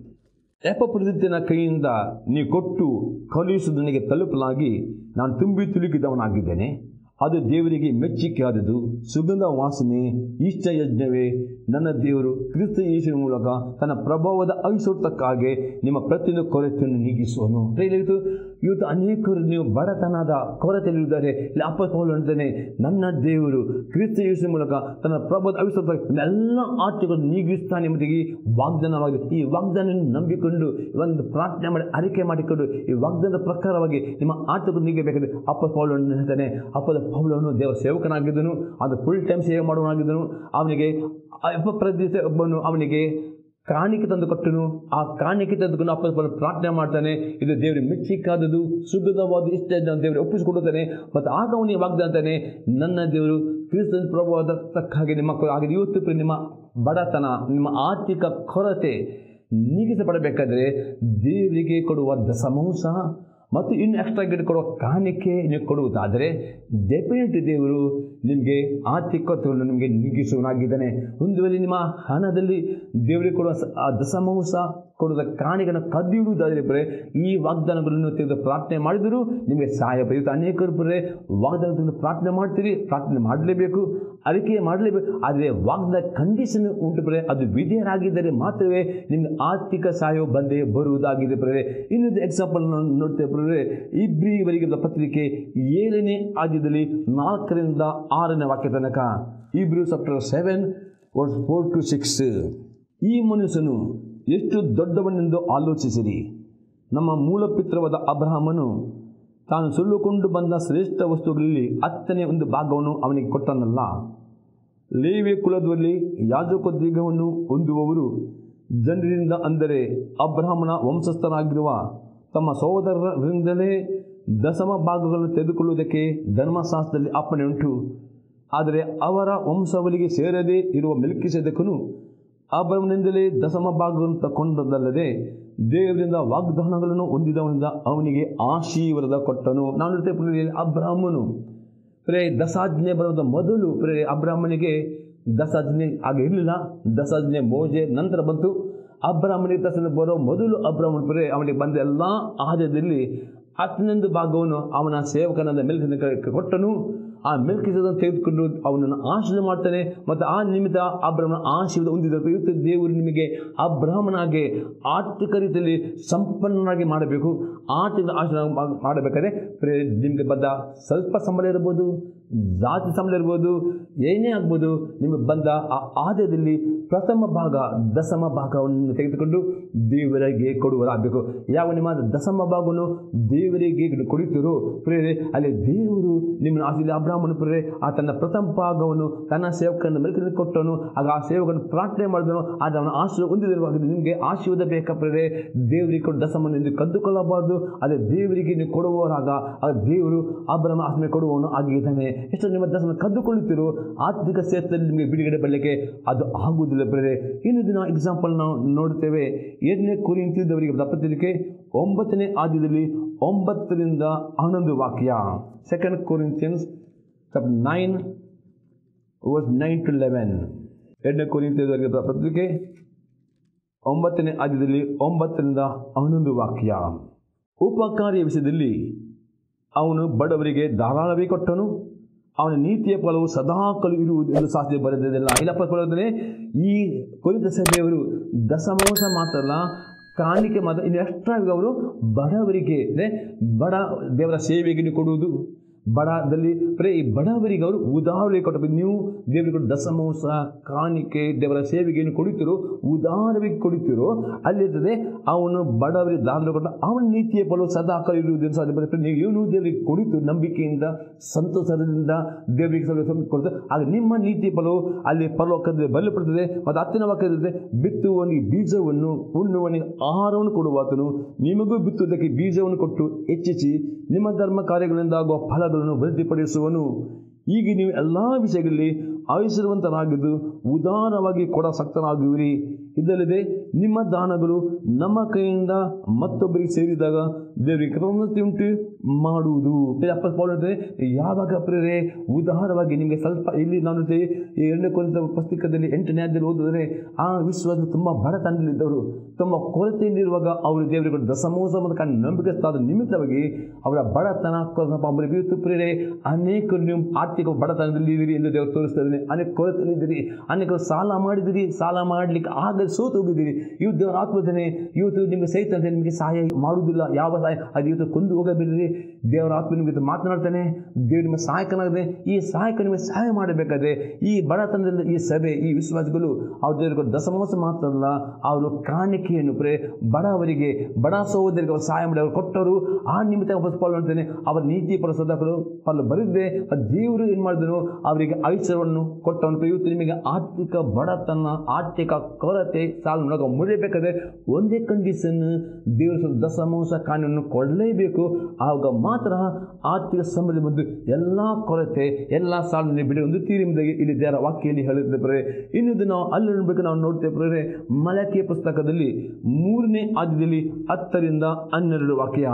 ಎಪಪ್ರದಿತ್ತಿನ ಕೈಯಿಂದ ನೀವು ಕೊಟ್ಟು ಕಳುಹಿಸುವುದು ನನಗೆ ತಲುಪಲಾಗಿ ನಾನು ತುಂಬಿ ತುಳುಕಿದವನಾಗಿದ್ದೇನೆ ಅದು ದೇವರಿಗೆ ಮೆಚ್ಚಿಕೆ ಆದದು ಸುಗಂಧ ವಾಸನೆ ಇಷ್ಟ ಯಜ್ಞವೇ ನನ್ನ ದೇವರು ಕ್ರಿಸ್ತ ಯೇಸುವಿನ ಮೂಲಕ ತನ್ನ ಪ್ರಭಾವದ ಐಶ್ವರ್ಯಕ್ಕಾಗಿ ನಿಮ್ಮ ಪ್ರತಿಯೊಂದು ಕೊರತೆಯನ್ನು ನೀಗಿಸುವನು ಇವತ್ತು ಇವತ್ತು ಅನೇಕರು ನೀವು ಬಡತನದ ಕೊರತೆಯಲ್ಲಿದ್ದಾರೆ ಇಲ್ಲಿ ಅಪ್ಪ ಪೌಲು ಹೇಳ್ತಾನೆ ನನ್ನ ದೇವರು ಕ್ರಿಸ್ತ ಯೇಸುವಿನ ಮೂಲಕ ತನ್ನ ಪ್ರಭಾವದ ಐಶ್ವರ್ಯ ಎಲ್ಲ ಆಟಗಳನ್ನು ನೀಗಿಸ್ತಾನೆ ಎಂಬುದಾಗಿ ವಾಗ್ದಾನವಾಗಿದೆ ಈ ವಾಗ್ದಾನ ನಂಬಿಕೊಂಡು ಒಂದು ಪ್ರಾರ್ಥನೆ ಮಾಡಿ ಅರಿಕೆ ಮಾಡಿಕೊಂಡು ಈ ವಾಗ್ದಾನದ ಪ್ರಕಾರವಾಗಿ ನಿಮ್ಮ ಆಟಗಳು ನೀಗಬೇಕಾದ್ರೆ ಅಪ್ಪ ಪೌಲನ್ನು ಹೇಳ್ತಾನೆ ಅಪ್ಪದ ಪೌಲನು ದೇವರ ಸೇವಕನಾಗಿದ್ದನು ಅದು ಫುಲ್ ಟೈಮ್ ಸೇವೆ ಮಾಡುವನಾಗಿದ್ದನು ಅವನಿಗೆ ಅಪ್ಪ ಪ್ರದೇಶ ಒಬ್ಬನು ಅವನಿಗೆ ಕಾಣಿಕೆ ತಂದು ಕೊಟ್ಟನು ಆ ಕಾಣಿಕೆ ತಂದುಕೊಂಡು ಅಪ್ಪ ಪೌಲನು ಪ್ರಾರ್ಥನೆ ಮಾಡ್ತಾನೆ ಇದು ದೇವರಿಗೆ ಮೆಚ್ಚಿಕಾದದು ಸುಗಧವಾದ ಇಷ್ಟ ದೇವರಿಗೆ ಒಪ್ಪಿಸಿಕೊಡುತ್ತಾನೆ ಮತ್ತು ಆಗ ಅವನಿಗೆ ವಾಗ್ದಾನ ಅಂತಾನೆ ನನ್ನ ದೇವರು ಕ್ರಿಸ್ತನ ಪ್ರಭಾವದ ತಕ್ಕ ಹಾಗೆ ನಿಮ್ಮ ಕೊ- ಹಾಗೆ ಇವತ್ತು ಪ್ರಿಯ ನಿಮ್ಮ ಬಡತನ ನಿಮ್ಮ ಆರ್ಥಿಕ ಕೊರತೆ ನೀಗಿಸಪಡಬೇಕಾದ್ರೆ ದೇವರಿಗೆ ಕೊಡುವ ದಸಮಾಂಶ ಮತ್ತು ಇನ್ನು ಎಕ್ಸ್ಟ್ರಾ ಗಿಡ ಕೊಡುವ ಕಾಣಿಕೆ ನೀವು ಕೊಡುವುದಾದರೆ ಡೆಫಿನೆಟ್ ದೇವರು ನಿಮಗೆ ಆರ್ಥಿಕತೆಯನ್ನು ನಿಮಗೆ ನೀಗಿಸುವನಾಗಿದ್ದಾನೆ ಒಂದು ವೇಳೆ ನಿಮ್ಮ ಹಣದಲ್ಲಿ ದೇವರಿಗೆ ಕೊಡುವ ಸ- ಆ ದಸಮಾಂಶ ಕೊಡುವ ಕಾಣಿಕೆಯನ್ನು ಕದ್ದಿಡುವುದಾದರೆ ಬರೇ ಈ ವಾಗ್ದಾನಗಳನ್ನು ತೆಗೆದು ಪ್ರಾರ್ಥನೆ ಮಾಡಿದರೂ ನಿಮಗೆ ಸಹಾಯ ಬರೆಯುತ್ತೆ ಅನೇಕರು ಬರೇ ವಾಗ್ದಾನವನ್ನು ಪ್ರಾರ್ಥನೆ ಮಾಡ್ತೀರಿ ಪ್ರಾರ್ಥನೆ ಮಾಡಲೇಬೇಕು ಅರಿಕೆ ಮಾಡಲೇಬೇಕು ಆದರೆ ವಾಗ್ದಾನ ಕಂಡೀಷನ್ ಉಂಟು ಬರೇ ಅದು ವಿಧೇಯರಾಗಿದ್ದರೆ ಮಾತ್ರವೇ ನಿಮಗೆ ಆರ್ಥಿಕ ಸಹಾಯ ಬಂದೇ ಬರುವುದಾಗಿದೆ ಬರೇ ಇನ್ನೊಂದು ಎಕ್ಸಾಂಪಲ್ ನೋಡ್ತೇವೆ ಬರೇ ಇಬ್ರಿವರೆಗೆ ಬರೆದ ಪತ್ರಿಕೆ ಏಳನೇ ಆದ್ಯದಲ್ಲಿ ನಾಲ್ಕರಿಂದ ಆರನೇ ವಾಕ್ಯ ತನಕ Hebrews chapter seven verse four to six ಈ ಮನುಷ್ಯನು ಎಷ್ಟು ದೊಡ್ಡವನೆಂದು ಆಲೋಚಿಸಿರಿ ನಮ್ಮ ಮೂಲ ಪಿತೃವಾದ ಅಬ್ರಹಾಮನು ತಾನು ಸುಳ್ಳುಕೊಂಡು ಬಂದ ಶ್ರೇಷ್ಠ ವಸ್ತುಗಳಲ್ಲಿ ಹತ್ತನೇ ಒಂದು ಭಾಗವನ್ನು ಅವನಿಗೆ ಕೊಟ್ಟನಲ್ಲ ಲೇವಿಯ ಕುಲದಲ್ಲಿ ಯಾಜಕೋದ್ಯೋಗವನ್ನು ಹೊಂದುವವರು ಜನರಿಂದ ಅಂದರೆ ಅಬ್ರಹಾಮನ ವಂಶಸ್ಥರಾಗಿರುವ ತಮ್ಮ ಸಹೋದರರಿಂದಲೇ ದಶಮ ಭಾಗಗಳನ್ನು ತೆಗೆದುಕೊಳ್ಳುವುದಕ್ಕೆ ಧರ್ಮಶಾಸ್ತ್ರದಲ್ಲಿ ಅಪ್ಪಣೆ ಉಂಟು ಆದರೆ ಅವರ ವಂಶಾವಳಿಗೆ ಸೇರದೇ ಇರುವ ಮೆಲ್ಕಿಸೆದಕನು ಅಬ್ರಹ್ಮನಿಂದಲೇ ದಶಮ ಭಾಗವನ್ನು ತಗೊಂಡದಲ್ಲದೆ ದೇವರಿಂದ ವಾಗ್ದಾನಗಳನ್ನು ಹೊಂದಿದವನಿಂದ ಅವನಿಗೆ ಆಶೀರ್ವಾದ ಕೊಟ್ಟನು ನಾನು ಹೇಳ್ತೇನೆ ಅಬ್ರಾಹ್ಮನು ಪ್ರೇ ದಸಾಜ್ಞೆ ಬರೋದ ಮೊದಲು ಪ್ರೇ ಅಬ್ರಾಹ್ಮನಿಗೆ ದಸಾಜ್ಞೆ ಆಗ ಇರಲಿಲ್ಲ ದಸಾಜ್ಞೆ ಮೋಜೆ ನಂತರ ಬಂತು ಅಬ್ರಾಹ್ಮನಿಗೆ ದಸನೆ ಬರೋ ಮೊದಲು ಅಬ್ರಾಹ್ಮಣ ಪ್ರೇ ಅವನಿಗೆ ಬಂದ ಎಲ್ಲ ಆದ್ಯದಲ್ಲಿ ಹತ್ತನೊಂದು ಭಾಗವನ್ನು ಅವನ ಸೇವಕನಾದ ಮೆಲ್ಕಿನ ಕೊಟ್ಟನು ಆ ಮೆಲ್ಕಿಸದನ್ನು ತೆಗೆದುಕೊಂಡು ಅವನನ್ನು ಆಶೀರ್ವಾದ ಮಾಡ್ತಾನೆ ಮತ್ತು ಆ ನಿಮಿತ್ತ ಅಬ್ರಹ್ಮನ ಆಶೀರ್ವಾದ ಹೊಂದಿದ್ರು ಇವತ್ತು ದೇವರು ನಿಮಗೆ ಅಬ್ರಹ್ಮನಾಗೆ ಆರ್ಥಿಕ ರೀತಿಯಲ್ಲಿ ಸಂಪನ್ನನಾಗಿ ಮಾಡಬೇಕು ಆರ್ಥಿಕ ಆಶೀರ್ವಾದ ಮಾ- ಮಾಡಬೇಕಾದ್ರೆ ಪ್ರೇ ನಿಮಗೆ ಬಂದ ಸ್ವಲ್ಪ ಸಂಬಳ ಇರ್ಬೋದು ಜಾತಿ ಸಂಬಳ ಇರ್ಬೋದು ಏನೇ ಆಗ್ಬೋದು ನಿಮಗೆ ಬಂದ ಆ ಆದಾಯದಲ್ಲಿ ಪ್ರಥಮ ಭಾಗ ದಶಮ ಭಾಗವನ್ನು ತೆಗೆದುಕೊಂಡು ದೇವರಿಗೆ ಕೊಡುವರಾಗಬೇಕು ಯಾವ ನಿಮ್ಮ ದಶಮ ಭಾಗವನ್ನು ದೇವರಿಗೆ ಕೊಡುತ್ತೀರೋ ಪ್ರೇರೆ ಅಲ್ಲಿ ದೇವರು ನಿಮ್ಮನ್ನು ಆಶೀರ್ವಾದ ಅಬ್ರಾಹ್ಮಣ ಪ್ರೇರೆ ಆ ತನ್ನ ಪ್ರಥಮ ಭಾಗವನ್ನು ತನ್ನ ಸೇವಕನ ಮೇಲೆ ಕೊಟ್ಟನು ಆಗ ಆ ಸೇವಕನ ಪ್ರಾರ್ಥನೆ ಮಾಡಿದನು ಆದ ಅವನ ಆಶೀರ್ವಾದ ಹೊಂದಿದವಾಗಿದೆ ನಿಮಗೆ ಆಶೀರ್ವಾದ ಬೇಕಾ ಪ್ರೇರೆ ದೇವರಿಗೆ ಕೊಟ್ಟು ದಶಮನ್ನು ಎಂದು ಕದ್ದುಕೊಳ್ಳಬಾರ್ದು ಅದೇ ದೇವರಿಗೆ ನೀವು ಕೊಡುವವರಾಗ ಆ ದೇವರು ಅಬ್ರಹ್ಮ ಆತ್ಮೆ ಕೊಡುವವನು ಆಗಿದ್ದಾನೆ ಎಷ್ಟು ನಿಮ್ಮ ದಶಮ ಕದ್ದುಕೊಳ್ಳುತ್ತೀರೋ ಆರ್ಥಿಕ ಕ್ಷೇತ್ರದಲ್ಲಿ ನಿಮಗೆ ಬಿಡುಗಡೆ ಬರಲಿಕ್ಕೆ ಅದು ಆಗುವುದಿಲ್ಲ ಪ್ರೇರೆ ಇನ್ನು ದಿನ ಎಕ್ಸಾಂಪಲ್ ನಾವು ನೋಡುತ್ತೇವೆ ಎರಡನೇ ಕುರಿತಿದ್ದವರಿಗೆ ದಪ್ಪತಿಲಿಕ್ಕೆ ಒಂಬತ್ತನೇ ಆದ್ಯದಲ್ಲಿ ಒಂಬತ್ತರಿಂದ ಹನ್ನೊಂದು ವಾಕ್ಯ second Corinthians nine verse nine to eleven ಎರಡನೇ ಕುರಿತಿದ್ದವರಿಗೆ ಪತ್ರಿಕೆ ಒಂಬತ್ತನೇ ಆದ್ಯದಲ್ಲಿ ಒಂಬತ್ತರಿಂದ ಹನ್ನೊಂದು ವಾಕ್ಯ ಉಪಕಾರಿಯ ವಿಷಯದಲ್ಲಿ ಅವನು ಬಡವರಿಗೆ ಧಾರಾಳವೇ ಕೊಟ್ಟನು ಅವನ ನೀತಿಯ ಫಲವು ಸದಾಕಾಲ ಇರುವುದು ಎಂದು ಶಾಸ್ತ್ರ ಬರೆದಿಲ್ಲ ಇಲ್ಲಪ್ಪ ಕೊಡೋದ್ರೆ ಈ ಕುರಿತ ಸಭೆಯವರು ದಶಮಾಂಶ ಮಾತ್ರ ಅಲ್ಲ ಕಾಣಿಕೆ ಮಾತ್ರ ಇನ್ನು ಎಕ್ಸ್ಟ್ರಾ ಅವರು ಬಡವರಿಗೆ ಅಂದರೆ ಬಡ ದೇವರ ಸೇವೆಗೆ ನೀವು ಕೊಡುವುದು ಬಡದಲ್ಲಿ ಪ್ರೇ ಈ ಬಡವರಿಗೆ ಅವರು ಉದಾಹರಣೆ ಕೊಟ್ಟು ನೀವು ದೇವರಿಗೆ ಕೊಟ್ಟು ದಶಮಾಂಶ ಕಾಣಿಕೆ ದೇವರ ಸೇವೆಗೆ ಏನು ಕೊಡುತ್ತೀರೋ ಉದಾಹರಣೆಗೆ ಕೊಡುತ್ತೀರೋ ಅಲ್ಲಿರ್ತದೆ ಅವನು ಬಡವರಿಗೆ ದಾನ ಕೊಟ್ಟು ಅವನ ನೀತಿಯ ಫಲವು ಸದಾಕಾಲ ಇರುವುದನ್ನು ಸಾಧ್ಯ ಬರುತ್ತೆ ನೀವು ಏನು ದೇವರಿಗೆ ಕೊಡುತ್ತು ನಂಬಿಕೆಯಿಂದ ಸಂತೋಷದಿಂದ ದೇವರಿಗೆ ಸ್ವಲ್ಪ ಕೊಡುತ್ತೆ ಆಗ ನಿಮ್ಮ ನೀತಿಯ ಫಲವು ಅಲ್ಲಿ ಪರಲೋಕದಲ್ಲಿ ಬಲಪಡುತ್ತದೆ ಮತ್ತು ಹತ್ತಿನ ವಾಕ್ಯದಲ್ಲಿ ಬಿತ್ತುವವನಿಗೆ ಬೀಜವನ್ನು ಉಣ್ಣುವನಿಗೆ ಆಹಾರವನ್ನು ಕೊಡುವಾತನು ನಿಮಗೂ ಬಿತ್ತುವುದಕ್ಕೆ ಬೀಜವನ್ನು ಕೊಟ್ಟು ಹೆಚ್ಚಿಸಿ ನಿಮ್ಮ ಧರ್ಮ ಕಾರ್ಯಗಳಿಂದ ಆಗುವ ಫಲಗಳನ್ನು ವೃದ್ಧಿಪಡಿಸುವನು ಈಗ ನೀವು ಎಲ್ಲ ವಿಷಯಗಳಲ್ಲಿ ಐಶ್ವರ್ಯವಂತರಾಗಿದ್ದು ಉದಾರವಾಗಿ ಕೊಡ ಸಕ್ತರಾಗುವಿರಿ ಇದಲ್ಲದೆ ನಿಮ್ಮ ದಾನಗಳು ನಮ್ಮ ಕೈಯಿಂದ ಮತ್ತೊಬ್ಬರಿಗೆ ಸೇರಿದಾಗ ದೇವರಿಗೆ ಕೃತಜ್ಞತೆ ಉಂಟು ಮಾಡುವುದು ಅಪ್ಪ ಪೌಲ್ ಹೇಳ್ತಾರೆ, ಯಾವಾಗ ಪ್ರೇರೆ ಉದಾರವಾಗಿ ನಿಮಗೆ ಸ್ವಲ್ಪ ಇಲ್ಲಿ ನಾನು ಹೇಳ್ತೇವೆ, ಈ ಎರಡನೇ ಕೊರಿತ ಪುಸ್ತಕದಲ್ಲಿ ಎಂಟನೇ ಅಧ್ಯಾಯದಲ್ಲಿ ಓದಿದ್ರೆ ಆ ವಿಶ್ವಾಸ ತುಂಬ ಬಡತನದಲ್ಲಿದ್ದವರು ತುಂಬ ಕೊರತೆಯಲ್ಲಿರುವಾಗ ಅವರು ದೇವರಿಗೆ ಕೊಟ್ಟ ದಶಮೋಸ ಮತ್ತು ಕಂಡು ನಂಬಿಕೆಸ್ತಾದ ನಿಮಿತ್ತವಾಗಿ ಅವರ ಬಡತನ ಇವತ್ತು ಪ್ರೇರೆ ಅನೇಕರು ನೀವು ಆರ್ಥಿಕ ಬಡತನದಲ್ಲಿ ಇದ್ದೀರಿ ಎಂದು ದೇವರು ತೋರಿಸ್ತಾ ಇದ್ದಾನೆ ಅನೇಕ ಕೊರತೆಯಲ್ಲಿದ್ದೀರಿ ಅನೇಕರು ಸಾಲ ಮಾಡಿದಿರಿ ಸಾಲ ಮಾಡಲಿಕ್ಕೆ ಆಗ ಸೋತು ಹೋಗಿದ್ದೀರಿ ಇವತ್ತು ದೇವರ ಆತ್ಮಜನೆ ಇವತ್ತು ನಿಮಗೆ ಸಹಿತ ನಿಮಗೆ ಸಹಾಯ ಮಾಡುವುದಿಲ್ಲ ಯಾವ ಸಹಾಯ ಅದು ಇವತ್ತು ಕೊಂದು ಹೋಗಬೇಡ್ರಿ ದೇವರ ಆತ್ಮ ನಿಮಗೆ ಇವತ್ತು ಮಾತನಾಡ್ತಾನೆ ದೇವರು ನಿಮ್ಮ ಸಹಾಯಕನಾಗಿದೆ ಈ ಸಹಾಯಕ ನಿಮಗೆ ಸಹಾಯ ಮಾಡಬೇಕಾದ್ರೆ ಈ ಬಡತನದಲ್ಲಿ ಈ ಸಭೆ ಈ ವಿಶ್ವಾಸಗಳು ಅವ್ರ ದೇವರಿಗೆ ದಶಮಾಂಶ ಮಾತ್ರ ಅಲ್ಲ ಅವರು ಕಾಣಿಕೆಯನ್ನು ಪ್ರೇ ಬಡವರಿಗೆ ಬಡ ಸಹೋದರಿಗೆ ಅವರು ಸಹಾಯ ಮಾಡಿ ಅವರು ಕೊಟ್ಟರು ಆ ನಿಮಿತ್ತ ವಾಪಸ್ ಪಾಲು ಮಾಡ್ತಾನೆ ಅವರ ನೀತಿ ಪರ ಸದಾಕರು ಪಾಲು ಬರೆದಿದೆ ಆ ದೇವರು ಏನು ಮಾಡಿದನು ಅವರಿಗೆ ಐಶ್ವರ್ಯವನ್ನು ಕೊಟ್ಟವನು ಇವತ್ತು ನಿಮಗೆ ಆರ್ಥಿಕ ಬಡತನ ಆರ್ಥಿಕ ಕೊರತೆ ಸಾಲ ನೋಡೋ ಮುರಿಬೇಕಾದ್ರೆ ಒಂದೇ ಕಂಡೀಷನ್ ದೇವರು ಸ್ವಲ್ಪ ದಶಮಾಂಶ ಕಾನೂನನ್ನು ಕೊಡಲೇಬೇಕು ಆವಾಗ ಮಾತ್ರ ಆರ್ಥಿಕ ಸಮೃದ್ಧಿ ಬಂದು ಎಲ್ಲ ಕೊರತೆ ಎಲ್ಲ ಸಾಲನ್ನು ಬಿಡಿ ಒಂದು ತೀರಿ ಮುಂದಾಗಿ ಇಲ್ಲಿ ದೇವರ ವಾಕ್ಯಲ್ಲಿ ಹೇಳಿದ್ದೆ ಪ್ರೇ ಇನ್ನೊಂದು ನಾವು ಅಲ್ಲಿ ನೋಡಬೇಕು ನಾವು ನೋಡ್ತೇವೆ ಪ್ರೇ ಮಲಕಿಯ ಪುಸ್ತಕದಲ್ಲಿ ಮೂರನೇ ಆದ್ಯದಲ್ಲಿ ಹತ್ತರಿಂದ ಹನ್ನೆರಡು ವಾಕ್ಯ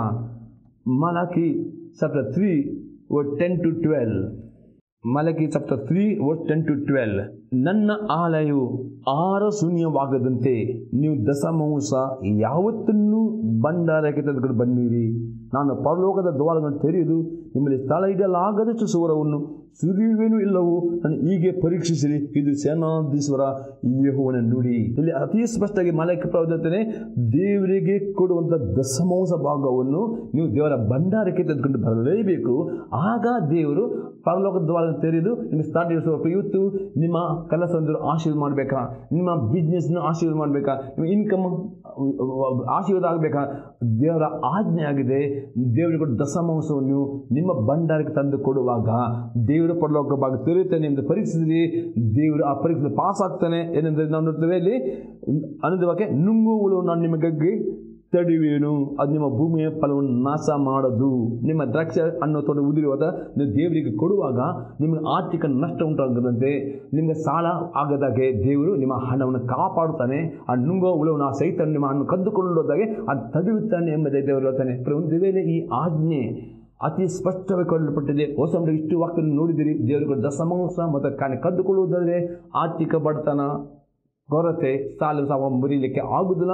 Malachi chapter three ten to twelve Malachi chapter three verse ten to twelve ನನ್ನ ಆಲಯವು ಆಹಾರ ಶೂನ್ಯವಾಗದಂತೆ ನೀವು ದಶಮಾಂಶ ಯಾವತ್ತನ್ನೂ ಭಂಡಾರಕ್ಕೆ ತೆಗೆದುಕೊಂಡು ಬನ್ನಿರಿ ನಾನು ಪರಲೋಕದ ದ್ವಾರಗಳನ್ನು ತೆರೆಯುವುದು ನಿಮ್ಮಲ್ಲಿ ಸ್ಥಳ ಇಡಲಾಗದಷ್ಟು ಸುವರವನ್ನು ಸುರಿಯುವೇನು ಇಲ್ಲವೂ ನಾನು ಹೀಗೆ ಪರೀಕ್ಷಿಸಿರಿ ಇದು ಸೇನಾಧೀಶ್ವರ ಯೆಹೋವನ ನುಡಿ ಇಲ್ಲಿ ಅತಿ ಸ್ಪಷ್ಟವಾಗಿ ಮಲಕ್ಕೆ ಪ್ರವರ್ತನೆ ದೇವರಿಗೆ ಕೊಡುವಂಥ ದಶಮಾಂಶ ಭಾಗವನ್ನು ನೀವು ದೇವರ ಭಂಡಾರಕ್ಕೆ ತೆಗೆದುಕೊಂಡು ಬರಲೇಬೇಕು ಆಗ ದೇವರು ಪರಲೋಕದ ದ್ವಾರ ತೆರೆದು ನಿಮ್ಮ ಸ್ಟಾರ್ಟ್ ಇರಿಸುವ ಇವತ್ತು ನಿಮ್ಮ ಕೆಲಸವನ್ನು ಆಶೀರ್ವಾದ ಮಾಡಬೇಕಾ ನಿಮ್ಮ ಬಿಸ್ನೆಸ್ನ ಆಶೀರ್ವಾದ ಮಾಡಬೇಕಾ ನಿಮ್ಮ ಇನ್ಕಮ್ ಆಶೀರ್ವಾದ ಆಗಬೇಕಾ ದೇವರ ಆಜ್ಞೆ ಆಗಿದೆ ದೇವರಿಗೆ ಕೊಟ್ಟ ದಶಮಾಂಶವನ್ನು ನಿಮ್ಮ ಭಂಡಾರಕ್ಕೆ ತಂದು ಕೊಡುವಾಗ ದೇವರು ಪರಲೋಕ ಭಾಗ ತೆರೆಯುತ್ತಾನೆ ಎಂದು ಪರೀಕ್ಷಿಸಿರಿ ದೇವರು ಆ ಪರೀಕ್ಷೆ ಪಾಸ್ ಆಗ್ತಾನೆ ಏನೆಂದರೆ ನಾವು ನೋಡ್ತೇವೆ ಇಲ್ಲಿ ಅನ್ನೋದಕ್ಕೆ ನುಂಗುಗಳು ನಾನು ನಿಮಗಾಗಿ ತಡಿವೇನು ಅದು ನಿಮ್ಮ ಭೂಮಿಯ ಫಲವನ್ನು ನಾಶ ಮಾಡದು ನಿಮ್ಮ ದ್ರಾಕ್ಷಿ ಅನ್ನೋ ತೋಟ ಉದುರುವಾಗ ನೀವು ದೇವರಿಗೆ ಕೊಡುವಾಗ ನಿಮಗೆ ಆರ್ಥಿಕ ನಷ್ಟ ಉಂಟಾಗದಂತೆ ನಿಮಗೆ ಸಾಲ ಆಗದಾಗೆ ದೇವರು ನಿಮ್ಮ ಹಣವನ್ನು ಕಾಪಾಡುತ್ತಾನೆ ಆ ನುಂಗೋ ಉಳವನ್ನು ಆ ಸಹಿತ ನಿಮ್ಮ ಹಣ್ಣು ಕದ್ದುಕೊಂಡು ಹೋದಾಗೆ ಅದು ತಡೆಯುತ್ತಾನೆ ಎಂಬುದೇ ದೇವರು ಹೇಳ್ತಾನೆ ಒಂದು ವೇಳೆ ಈ ಆಜ್ಞೆ ಅತಿ ಸ್ಪಷ್ಟವಾಗಿ ಕೊಡಲ್ಪಟ್ಟಿದೆ ಹೊಸ ಮನೆಗೆ ಇಷ್ಟು ವಾಕ್ಯ ನೋಡಿದಿರಿ ದೇವರಿಗೆ ದಶಮಾಂಶ ಮತ್ತು ಕಾಣೆ ಕದ್ದುಕೊಳ್ಳುವುದಾದರೆ ಆರ್ಥಿಕ ಬಡತನ ಕೊರತೆ ಸಾಲ ಸಾವ ಮುರಿಲಿಕ್ಕೆ ಆಗುವುದಿಲ್ಲ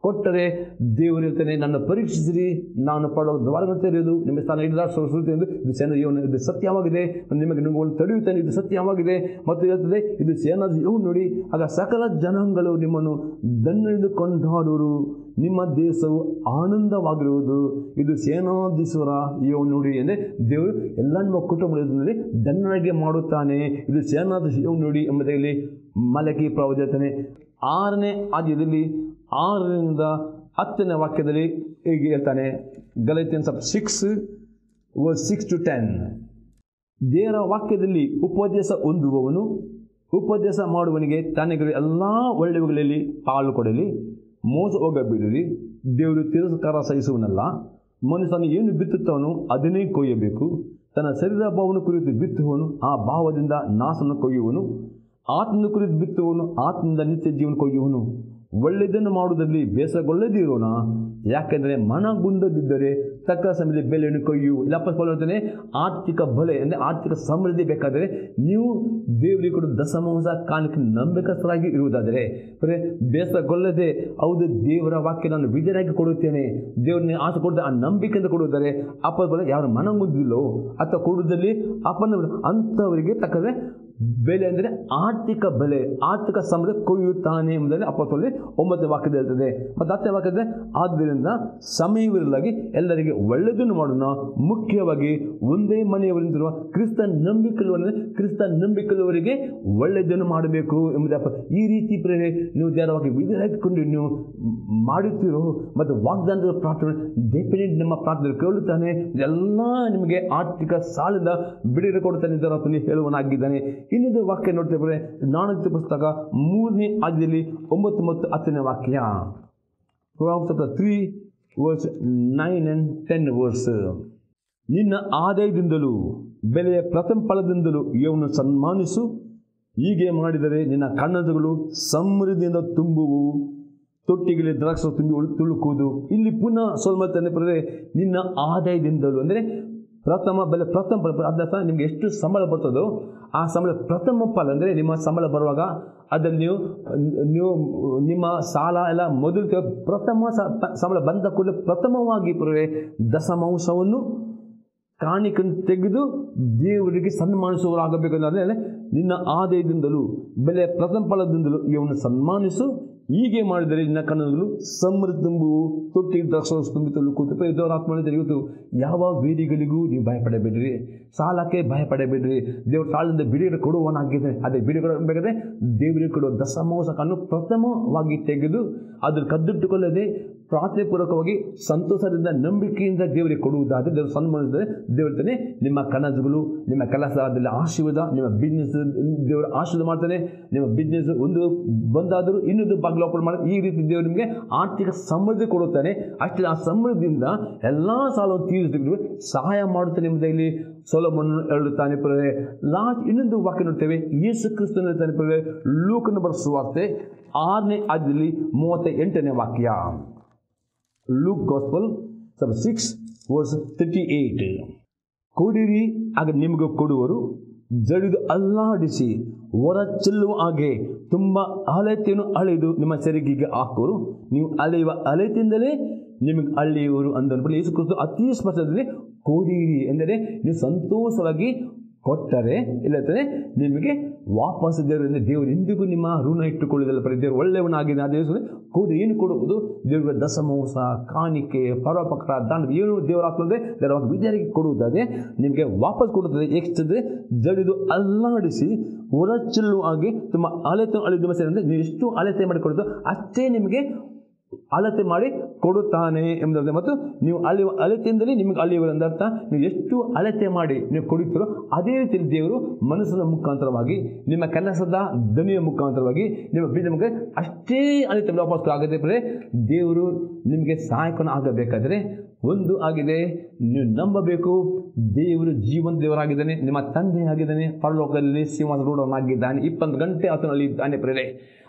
ಕೊಟ್ಟರೆ ದೇವರು ಹೇಳ್ತಾನೆ ನನ್ನ ಪರೀಕ್ಷಿಸಿರಿ ನಾನು ಪಡೋ ದ್ವಾರಗಳನ್ನು ತೆರೆಯುವುದು ನಿಮ್ಮ ಸ್ಥಾನ ಹಿಡಿದ ಎಂದು ಇದು ಸೇನ ಇವನು ಇದು ಸತ್ಯವಾಗಿದೆ ನಿಮಗೆ ನಿಮ್ಮನ್ನು ತಡೆಯುತ್ತಾನೆ ಇದು ಸತ್ಯವಾಗಿದೆ ಮತ್ತು ಹೇಳ್ತದೆ ಇದು ಸೇನಾದ ಇವು ನೋಡಿ ಆಗ ಸಕಲ ಜನಾಂಗಗಳು ನಿಮ್ಮನ್ನು ದನ್ನೆಂದು ಕೊಂಡಾಡುವರು ನಿಮ್ಮ ದೇಶವು ಆನಂದವಾಗಿರುವುದು ಇದು ಸೇನಾಧೀಶ್ವರ ಇವು ನೋಡಿ ಅಂದರೆ ದೇವರು ಎಲ್ಲ ನಿಮ್ಮ ಕುಟುಂಬದಲ್ಲಿ ದನ್ನರಿಗೆ ಮಾಡುತ್ತಾನೆ ಇದು ಸೇನಾಧೀಶ ಇವು ನೋಡಿ ಎಂಬುದಾಗಿ ಮಲಕಿ ಪ್ರವಚನೆ ಆರನೇ ಆದ್ಯದಲ್ಲಿ ಆರರಿಂದ ಹತ್ತನೇ ವಾಕ್ಯದಲ್ಲಿ ಹೀಗೆ ಹೇಳ್ತಾನೆ Galatians of six verse six to ten ದೇವರ ವಾಕ್ಯದಲ್ಲಿ ಉಪದೇಶ ಹೊಂದುವವನು ಉಪದೇಶ ಮಾಡುವವನಿಗೆ ತನಗೆ ಎಲ್ಲ ಒಳ್ಳೆಯವುಗಳಲ್ಲಿ ಪಾಲು ಕೊಡಲಿ ಮೋಸ ಹೋಗಬಿಡಿರಿ ದೇವರು ತಿರಸ್ಕಾರ ಸಹಿಸುವನಲ್ಲ ಮನುಷ್ಯನು ಏನು ಬಿತ್ತುತ್ತವನು ಅದನ್ನೇ ಕೊಯ್ಯಬೇಕು ತನ್ನ ಶರೀರ ಭಾವನ ಕುರಿತು ಬಿತ್ತುವನು ಆ ಭಾವದಿಂದ ನಾಶನ ಕೊಯ್ಯುವನು ಆತ್ಮನ ಕುರಿತು ಬಿತ್ತುವನು ಆತ್ಮದಿಂದ ನಿತ್ಯ ಜೀವನ ಕೊಯ್ಯುವನು ಒಳ್ಳೆಯದನ್ನು ಮಾಡುವುದರಲ್ಲಿ ಬೇಸರಗೊಳ್ಳದಿರೋಣ ಯಾಕೆಂದರೆ ಮನಗುಂದದಿದ್ದರೆ ತಕ್ಕ ಸಮಯದಲ್ಲಿ ಬೆಲೆಯನ್ನು ಕೊಯ್ಯು ಇಲ್ಲಪ್ಪ ಹೇಳ್ತಾನೆ ಆರ್ಥಿಕ ಬಲೆ ಅಂದರೆ ಆರ್ಥಿಕ ಸಮೃದ್ಧಿ ಬೇಕಾದರೆ ನೀವು ದೇವರಿಗೆ ಕೊಡು ದಶಮಾಂಶ ಕಾಲಕ್ಕೆ ನಂಬಿಕಸ್ಥರಾಗಿ ಇರುವುದಾದರೆ ಬರೀ ಬೇಸರಗೊಳ್ಳದೆ ಹೌದು ದೇವರ ವಾಕ್ಯ ನಾನು ವಿಧಿಯಾಗಿ ಕೊಡುತ್ತೇನೆ ದೇವರನ್ನ ಆಸೆ ಕೊಡದೆ ಆ ನಂಬಿಕೆಯಿಂದ ಕೊಡುವುದಾರೆ ಅಪ್ಪ ಬಲ ಯಾರು ಮನಗುಂದಿಲ್ಲೋ ಅಥವಾ ಕೊಡುವುದರಲ್ಲಿ ಅಪ್ಪನ ಅಂಥವರಿಗೆ ತಕ್ಕಂದರೆ ಬೆಲೆ ಅಂದರೆ ಆರ್ಥಿಕ ಬೆಲೆ ಆರ್ಥಿಕ ಸಮೃದ್ಧಿ ಕೊಯ್ಯುತ್ತಾನೆ ಎಂಬುದರಲ್ಲಿ ಅಪ್ಪತ್ತಲ್ಲಿ ಒಂಬತ್ತನೇ ವಾಕ್ಯದ ಹೇಳ್ತದೆ ಮತ್ತು ಹತ್ತನೇ ವಾಕ್ಯದ ಆದ್ದರಿಂದ ಸಮಯವಿರಲಾಗಿ ಎಲ್ಲರಿಗೆ ಒಳ್ಳೆಯದನ್ನು ಮಾಡೋಣ ಮುಖ್ಯವಾಗಿ ಒಂದೇ ಮನೆಯವರಿಂದಿರುವ ಕ್ರಿಸ್ತ ನಂಬಿಕೆಯುವವರಿಗೆ ಕ್ರಿಸ್ತ ನಂಬಿಕೆಯುವವರಿಗೆ ಒಳ್ಳೆಯದನ್ನು ಮಾಡಬೇಕು ಎಂಬುದಪ್ಪ ಈ ರೀತಿ ಪ್ರೇರೆ ನೀವು ಧ್ಯಾನವಾಗಿ ವಿಧಿಯಾಗಿಕೊಂಡು ನೀವು ಮಾಡುತ್ತೀರೋ ಮತ್ತು ವಾಗ್ದಾನದ ಪ್ರಾರ್ಥನೆ ಡೆಫಿನೆಟ್ ನಿಮ್ಮ ಪ್ರಾರ್ಥನೆ ಕೇಳುತ್ತಾನೆ ಎಲ್ಲ ನಿಮಗೆ ಆರ್ಥಿಕ ಸಾಲದ ಬಿಡುಗಡೆ ಕೊಡುತ್ತಾನೆ ಇದರ ಹೇಳುವನಾಗಿದ್ದಾನೆ ಇನ್ನೊಂದು ವಾಕ್ಯ ನೋಡ್ತೇವೆ ನಾಣಕ ಪುಸ್ತಕ ಮೂರನೇ ಆದ್ಯದಲ್ಲಿ ಒಂಬತ್ತು ಮತ್ತು ಹತ್ತನೇ ವಾಕ್ಯ three verse nine and ten verse ನಿನ್ನ ಆದಾಯದಿಂದಲೂ ಬೆಲೆಯ ಪ್ರಥಮ ಫಲದಿಂದಲೂ ಇವನು ಸನ್ಮಾನಿಸು ಹೀಗೆ ಮಾಡಿದರೆ ನಿನ್ನ ಕಣ್ಣದುಗಳು ಸಮೃದ್ಧಿಯಿಂದ ತುಂಬುವು ತೊಟ್ಟಿಗಳಿಗೆ ದ್ರಾಕ್ಷ ತುಂಬಿ ಉಳು ತುಳುಕುವುದು ಇಲ್ಲಿ ಪುನಃ ಸ್ವಲ್ಪ ನೆನಪಿದ್ರೆ ನಿನ್ನ ಆದಾಯದಿಂದಲೂ ಅಂದರೆ ಪ್ರಥಮ ಬೆಲೆ ಪ್ರಥಮ ಫಲ ಅದರ್ಥ ನಿಮ್ಗೆ ಎಷ್ಟು ಸಂಬಳ ಬರ್ತದೋ ಆ ಸಂಬಳ ಪ್ರಥಮ ಫಲ ಅಂದರೆ ನಿಮ್ಮ ಸಂಬಳ ಬರುವಾಗ ಅದನ್ನು ನೀವು ನೀವು ನಿಮ್ಮ ಸಾಲ ಎಲ್ಲ ಮೊದಲು ತೆ- ಪ್ರಥಮ ಸ- ಸಂಬಳ ಬಂದ ಕೂಡಲೇ ಪ್ರಥಮವಾಗಿ ಪುರವೇ ದಶಮಾಂಶವನ್ನು ಕಾಣಿಕೆಯನ್ನು ತೆಗೆದು ದೇವರಿಗೆ ಸನ್ಮಾನಿಸುವವರಾಗಬೇಕು ಅಂದರೆ ನಿನ್ನ ಆದಾಯದಿಂದಲೂ ಬೆಲೆ ಪ್ರಥಮ ಫಲದಿಂದಲೂ ಇವನು ಸನ್ಮಾನಿಸು ಹೀಗೆ ಮಾಡಿದರೆ ನಿನ್ನ ಕಣ್ಣುಗಳು ಸಮೃದ್ಧಿ ತುಂಬುವು ತೊಟ್ಟಿ ದ್ರಾಕ್ಷ ತುಂಬಿ ಕೂತು ಇದ್ದವರ ಆತ್ಮ ಇವತ್ತು ಯಾವ ವೇದಿಗಳಿಗೂ ನೀವು ಭಯಪಡಬೇಡ್ರಿ ಸಾಲಕ್ಕೆ ಭಯಪಡಬೇಡ್ರಿ ದೇವರು ಸಾಲದಿಂದ ಬಿಡುಗಡೆ ಕೊಡುವನಾಗಿದ್ದಾನೆ ಅದೇ ಬಿಡುಗಡೆ ಬೇಕಾದ್ರೆ ದೇವರಿಗೆ ಕೊಡುವ ದಶಮಾಂಶಕನ್ನು ಪ್ರಥಮವಾಗಿ ತೆಗೆದು ಅದನ್ನು ಕದ್ದಿಟ್ಟುಕೊಳ್ಳದೆ ಪ್ರಾರ್ಥನೆ ಪೂರ್ವಕವಾಗಿ ಸಂತೋಷದಿಂದ ನಂಬಿಕೆಯಿಂದ ದೇವರಿಗೆ ಕೊಡುವುದಾದರೆ ದೇವರು ಸನ್ಮಾನಿಸಿದರೆ ದೇವರ್ತಾನೆ ನಿಮ್ಮ ಕನಸುಗಳು ನಿಮ್ಮ ಕೆಲಸದಲ್ಲಿ ಆಶೀರ್ವಾದ ನಿಮ್ಮ ಬಿಸ್ನೆಸ್ ದೇವರು ಆಶೀರ್ವಾದ ಮಾಡ್ತಾನೆ ನಿಮ್ಮ ಬಿಸ್ನೆಸ್ ಒಂದು ಬಂದಾದರೂ ಇನ್ನೊಂದು ಬಾಗಿಲು ಓಪನ್ ಮಾಡಿ ಈ ರೀತಿ ದೇವರು ನಿಮಗೆ ಆರ್ಥಿಕ ಸಮೃದ್ಧಿ ಕೊಡುತ್ತಾನೆ ಅಷ್ಟೇ ಆ ಸಮೃದ್ಧಿಯಿಂದ ಎಲ್ಲ ಸಾಲವನ್ನು ತೀರಿಸಲಿಕ್ಕೆ ಸಹಾಯ ಮಾಡುತ್ತಾನೆ ಎಂಬುದಾಗಿ ಸೊಲಮನ್ನು ಹೇಳುತ್ತಾನೆ ಪ್ರೇರೆ ಲಾಸ್ಟ್ ಇನ್ನೊಂದು ವಾಕ್ಯ ನೋಡ್ತೇವೆ ಯೇಸು ಕ್ರಿಸ್ತನ ಹೇಳ್ತಾನೆ ಪ್ರೇರೆ ಲೂಕನ ಬರೆಸುವಾರ್ತೆ ಆರನೇ ಆದ್ಯದಲ್ಲಿ ಮೂವತ್ತ ಎಂಟನೇ ವಾಕ್ಯ ಲೂಕ್ ಗಾಸ್ಪಲ್ ಸಬ್ ಸಿಕ್ಸ್ ವರ್ಸ್ ತರ್ಟಿ ಏಯ್ಟ್ ಕೊಡಿರಿ ಆಗ ನಿಮಗೆ ಕೊಡುವರು ಜಡಿದು ಅಲ್ಲಾಡಿಸಿ ಹೊರ ಚೆಲ್ಲುವ ಹಾಗೆ ತುಂಬ ಅಳತೆಯನ್ನು ಅಳೆದು ನಿಮ್ಮ ಸೆರಗಿಗೆ ಹಾಕುವರು ನೀವು ಅಳೆಯುವ ಅಳತೆಯಿಂದಲೇ ನಿಮಗೆ ಅಳೆಯುವರು ಅಂದನು ಯೇಸು ಕ್ರಿಸ್ತು ಅತಿ ಸ್ಪಷ್ಟದಲ್ಲಿ ಕೊಡಿರಿ ಎಂದರೆ ನೀವು ಸಂತೋಷವಾಗಿ ಕೊಟ್ಟರೆ ಇಲ್ಲದ್ರೆ ನಿಮಗೆ ವಾಪಸ್ ದೇವರಿಂದ ದೇವರು ಎಂದಿಗೂ ನಿಮ್ಮ ಋಣ ಇಟ್ಟುಕೊಳ್ಳುವುದಿಲ್ಲ ಪ್ರಿಯ ದೇವರು ಒಳ್ಳೆಯವನಾಗಿದೆ ಆ ದೇವರು ಕೊಡು ಏನು ಕೊಡುವುದು ದೇವರ ದಶಮಾಂಸ ಕಾಣಿಕೆ ಪರೋಪಕಾರ ದಾನ ಏನು ದೇವರ ಆತ್ಮಂದ್ರೆ ದೇವರ ವಿದ್ಯಾರ್ಥಿಗೆ ಕೊಡುವುದಾದರೆ ನಿಮಗೆ ವಾಪಸ್ ಕೊಡುತ್ತದೆ ಏಕೆಂದರೆ ಜಡಿದು ಅಲ್ಲಾಡಿಸಿ ಹೊರ ಚೆಲ್ಲುವ ಹಾಗೆ ತುಂಬ ಅಳತೆ ಅಳಿದು ಅಂದರೆ ನೀವು ಎಷ್ಟು ಅಳತೆ ಮಾಡಿಕೊಡೋದು ಅಷ್ಟೇ ನಿಮಗೆ ಅಳತೆ ಮಾಡಿ ಕೊಡುತ್ತಾನೆ ಎಂಬುದರಿಂದ ಮತ್ತು ನೀವು ಅಳೆಯುವ ಅಳತೆಯಿಂದಲೇ ನಿಮಗೆ ಅಳೆಯುವ ಅರ್ಥ ನೀವು ಎಷ್ಟು ಅಳತೆ ಮಾಡಿ ನೀವು ಕೊಡುತ್ತೀರೋ ಅದೇ ರೀತಿಯಲ್ಲಿ ದೇವರು ಮನಸ್ಸಿನ ಮುಖಾಂತರವಾಗಿ ನಿಮ್ಮ ಕೆಲಸದ ಧ್ವನಿಯ ಮುಖಾಂತರವಾಗಿ ನಿಮ್ಮ ಬೀಜ ಮುಖ ಅಷ್ಟೇ ಅಳತೆ ವಾಪಸ್ ಆಗದೆ ಬರೇ ದೇವರು ನಿಮಗೆ ಸಹಾಯಕನ ಆಗಬೇಕಾದರೆ ಒಂದು ಆಗಿದೆ ನೀವು ನಂಬಬೇಕು ದೇವರು ಜೀವನ ದೇವರಾಗಿದ್ದಾನೆ ನಿಮ್ಮ ತಂದೆ ಆಗಿದ್ದಾನೆ ಪರಲೋಕದಲ್ಲಿ ಸಿಂಹಾಸನ ರೂಢನಾಗಿದ್ದಾನೆ ಇಪ್ಪತ್ತು ಗಂಟೆ ಆತನಲ್ಲಿ ಇದ್ದಾನೆ ಪ್ರೇರೆ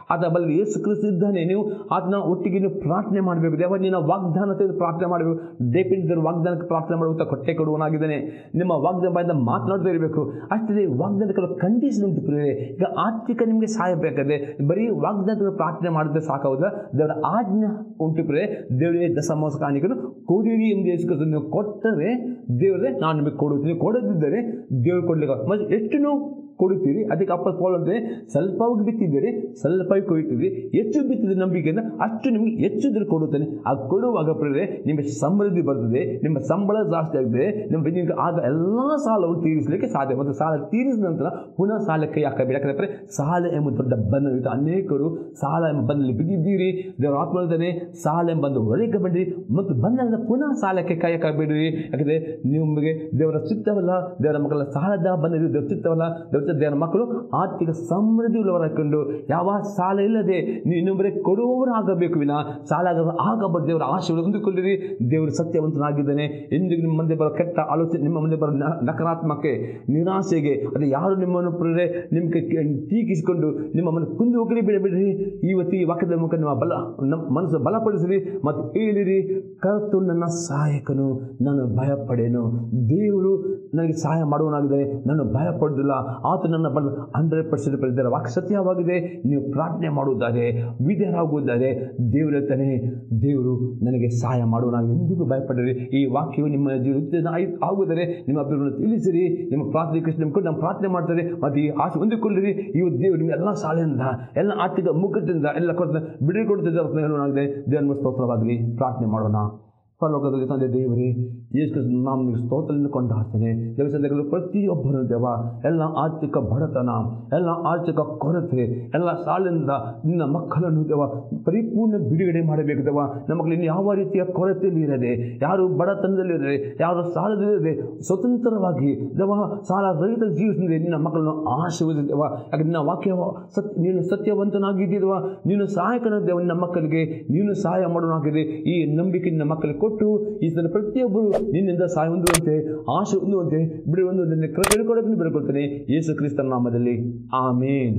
ಆತ ಬಲ್ಲಿ ಯೇಸು ಕ್ರಿಸ್ತು ಇದ್ದಾನೆ ನೀವು ಆತನ ಒಟ್ಟಿಗೆ ನೀವು ಪ್ರಾರ್ಥನೆ ಮಾಡಬೇಕು ದೇವ ನಿನ್ನ ವಾಗ್ದಾನ ತೆಗೆದು ಪ್ರಾರ್ಥನೆ ಮಾಡಬೇಕು ಡೇಪಿಡಿದ್ರ ವಾಗ್ದಾನಕ್ಕೆ ಪ್ರಾರ್ಥನೆ ಮಾಡುವಂಥ ಕೊಟ್ಟೆ ಕೊಡುವನಾಗಿದ್ದಾನೆ ನಿಮ್ಮ ವಾಗ್ದಾನ ಬಾಯಿಂದ ಮಾತನಾಡ್ತಾ ಇರಬೇಕು ಅಷ್ಟೇ ವಾಗ್ದಾನ ಕೆಲವು ಕಂಡೀಷನ್ ಉಂಟು ಪ್ರಿಯರೇ ಈಗ ಆರ್ಥಿಕ ನಿಮಗೆ ಸಹಾಯ ಬೇಕಾದ್ರೆ ಬರೀ ವಾಗ್ದಾನದ ಪ್ರಾರ್ಥನೆ ಮಾಡಿದ್ರೆ ಸಾಕಾಗುವುದಿಲ್ಲ ದೇವರ ಆಜ್ಞೆ ಉಂಟು ಪ್ರಿಯರೇ ದೇವರೇ ದಸಮೋಸ ಕಾಣಿಕನು ಕೊಡಿರಿ ಎಂದು ಯೇಸು ಕ್ರಿಸ್ತು ನೀವು ಕೊಟ್ಟರೆ ದೇವರೇ ನಾನು ನಿಮಗೆ ಕೊಡುತ್ತೀನಿ ಕೊಡದಿದ್ದರೆ ದೇವರು ಕೊಡ್ಲಿಕ್ಕೆ ಮತ್ತೆ ಎಷ್ಟು ನೀವು ಕೊಡುತ್ತೀರಿ ಅದಕ್ಕೆ ಅಪ್ಪ ಪೌಲ್ ಅಂದರೆ ಸ್ವಲ್ಪವಾಗಿ ಬಿತ್ತಿದ್ದೀರಿ ಸ್ವಲ್ಪವಾಗಿ ಕೊಯ್ತೀರಿ ಹೆಚ್ಚು ಬಿತ್ತಿದ ನಂಬಿಕೆಯಿಂದ ಅಷ್ಟು ನಿಮಗೆ ಹೆಚ್ಚು ಇದ್ರೆ ಕೊಡುತ್ತಾನೆ ಆ ಕೊಡುವಾಗ ಪ್ರೇರೆ ನಿಮಗೆ ಸಮೃದ್ಧಿ ಬರ್ತದೆ ನಿಮ್ಮ ಸಂಬಳ ಜಾಸ್ತಿ ಆಗ್ತದೆ ನಿಮ್ಮ ನಿಮಗೆ ಆಗ ಎಲ್ಲ ಸಾಲವನ್ನು ತೀರಿಸಲಿಕ್ಕೆ ಸಾಧ್ಯ ಮತ್ತು ಸಾಲ ತೀರಿಸಿದ ನಂತರ ಪುನಃ ಸಾಲಕ್ಕೆ ಹಾಕಬೇಡಿ ಯಾಕಂದರೆ ಸಾಲ ಎಂಬ ದೊಡ್ಡ ಬಂಧವಿತ್ತು ಅನೇಕರು ಸಾಲ ಎಂಬ ಬಂದಲ್ಲಿ ಬಿದ್ದಿದ್ದೀರಿ ದೇವರ ಆತ್ಮ ಹೇಳ್ತಾನೆ ಸಾಲ ಎಂಬ ಒಂದು ಹೊರಗೆ ಬಂದಿರಿ ಮತ್ತು ಬಂದ ಪುನಃ ಸಾಲಕ್ಕೆ ಕೈ ಹಾಕಬೇಡಿರಿ ಯಾಕಂದರೆ ನಿಮಗೆ ದೇವರ ಚಿತ್ತವಲ್ಲ ದೇವರ ಮಕ್ಕಳ ಸಾಲದ ಬಂದಿರಿ ದೇವರ ಚಿತ್ತವಲ್ಲ ದೇವರ ಚಿತ್ತ ದೇವರ ಮಕ್ಕಳು ಆರ್ಥಿಕ ಸಮೃದ್ಧಿ ಉಳ್ಳವರಾಕೊಂಡು ಯಾವ ಸಾಲ ಇಲ್ಲದೆ ನೀವು ಇನ್ನೊಬ್ಬರೇ ಕೊಡುವವರಾಗಬೇಕು ವಿನ ಸಾಲ ಆಗಬಾರ್ದು ದೇವರ ಆಶೆ ಹೊಂದಿಕೊಳ್ಳಿರಿ ದೇವರು ಸತ್ಯವಂತನಾಗಿದ್ದಾನೆ ಎಂದಿಗೂ ನಿಮ್ಮ ಮುಂದೆ ಬರೋ ಕೆಟ್ಟ ಆಲೋಚನೆ ನಿಮ್ಮ ಮುಂದೆ ಬರೋ ನ- ನಕಾರಾತ್ಮಕ ನಿರಾಸೆಗೆ ಅದು ಯಾರು ನಿಮ್ಮನ್ನು ಪ್ರೇರೆ ನಿಮಗೆ ಕೆ- ಟೀಕಿಸಿಕೊಂಡು ನಿಮ್ಮ ಮನ ಕುಂದು ಹೋಗಲಿ ಬಿಡಬೇಡ್ರಿ ಇವತ್ತು ಈ ವಾಕ್ಯದ ಮುಖ ನಿಮ್ಮ ಬಲ ನಮ್ಮ ಮನಸ್ಸು ಬಲಪಡಿಸಿರಿ ಮತ್ತು ಹೇಳಿರಿ ಕರ್ತು ನನ್ನ ಸಹಾಯಕನು ನಾನು ಭಯಪಡೇನು ದೇವರು ನನಗೆ ಸಹಾಯ ಮಾಡುವನಾಗಿದ್ದಾನೆ ನಾನು ಭಯಪಡುವುದಿಲ್ಲ ಆತ ನನ್ನ ಬಲ ಹಂಡ್ರೆಡ್ ಪರ್ಸೆಂಟ್ ಬರೆದಿದ್ದಾರೆ ವಾಕ್ಯ ಸತ್ಯವಾಗಿದೆ ನೀವು ಪ್ರಾರ್ಥನೆ ಮಾಡುವುದಾದರೆ ವಿಧೇಯರಾಗುವುದಾದರೆ ದೇವರು ಹೇಳ್ತಾನೆ ದೇವರು ನನಗೆ ಸಹಾಯ ಮಾಡುವನಾಗಿ ಎಂದಿಗೂ ಭಯಪಡಿರಿ ಈ ವಾಕ್ಯವು ನಿಮ್ಮ ಜೀವನ ಆಗುವುದರೆ ನಿಮ್ಮ ಅಭಿವೃದ್ಧಿ ತಿಳಿಸಿರಿ ನಿಮ್ಮ ಪ್ರಾರ್ಥನೆ ಕೃಷ್ಣ ನಿಮ್ಗೆ ನಮ್ಮ ಪ್ರಾರ್ಥನೆ ಮಾಡ್ತಾರೆ ಮತ್ತು ಈ ಆಸೆ ಹೊಂದಿಕೊಳ್ಳಿರಿ ಇವತ್ತು ದೇವರು ನಿಮ್ಮ ಎಲ್ಲ ಸಾಲೆಯಿಂದ ಎಲ್ಲ ಆರ್ಥಿಕ ಮುಗ್ಗಟ್ಟಿಂದ ಎಲ್ಲ ಕೊಡ್ತಾರೆ ಬಿಡುಗಡೆ ಕೊಡ್ತಿದ್ದಾರೆ ಹೇಳೋಣಾಗಿದೆ ದೇವರ ಸ್ತೋತ್ರವಾಗಲಿ ಪ್ರಾರ್ಥನೆ ಮಾಡೋಣ ಪರಲೋಕದಲ್ಲಿ ತಂದೆ ದೇವರೇ ಯೇಸು ಕ್ರಿಸ್ತನ ನಾಮನಿಗೆ ಸ್ತೋತ್ರವನ್ನು ಕೊಂಡಾಡ್ತೇನೆ ದೇವಸ್ಥಾನಗಳು ಪ್ರತಿಯೊಬ್ಬರು ದೇವ ಎಲ್ಲ ಆರ್ಥಿಕ ಬಡತನ ಎಲ್ಲ ಆರ್ಥಿಕ ಕೊರತೆ ಎಲ್ಲ ಸಾಲಿಂದ ನಿನ್ನ ಮಕ್ಕಳನ್ನು ದೇವ ಪರಿಪೂರ್ಣ ಬಿಡುಗಡೆ ಮಾಡಬೇಕು ದೇವ ನಮ್ಮ ಮಕ್ಕಳು ಇನ್ನು ಯಾವ ರೀತಿಯ ಕೊರತೆಯಲ್ಲಿ ಇರದೆ ಯಾರು ಬಡತನದಲ್ಲಿರದೆ ಯಾರು ಸಾಲದಲ್ಲಿರದೆ ಸ್ವತಂತ್ರವಾಗಿ ದೇವ ಸಾಲ ರಹಿತ ಜೀವಿಸಿದ್ರೆ ನಿನ್ನ ಮಕ್ಕಳನ್ನು ಆಶೀರ್ವದಿಸಿ ದೇವ ಯಾಕೆ ನಿನ್ನ ವಾಕ್ಯ ಸತ್ಯ ನೀನು ಸತ್ಯವಂತನಾಗಿದ್ದೀವ ನೀನು ಸಹಾಯಕನ ದೇವ ನಿನ್ನ ಮಕ್ಕಳಿಗೆ ನೀನು ಸಹಾಯ ಮಾಡೋಣಾಗಿದೆ ಈ ನಂಬಿಕೆ ನಿನ್ನ ಮಕ್ಕಳಿಗೆ ಕೊಟ್ಟು ಈ ಸಲ ಪ್ರತಿಯೊಬ್ಬರು ನಿನ್ನಿಂದ ಸಹಾಯ ಹೊಂದುವಂತೆ ಆಶೆ ಹೊಂದುವಂತೆ ಬಿಡು ಹೊಂದುವಂತೆ ಕೃಪೆ ಕೊಡೋದನ್ನು ಬಿಡ್ಕೊಳ್ತೇನೆ ಯೇಸು ಕ್ರಿಸ್ತನ ನಾಮದಲ್ಲಿ ಆಮೇನ್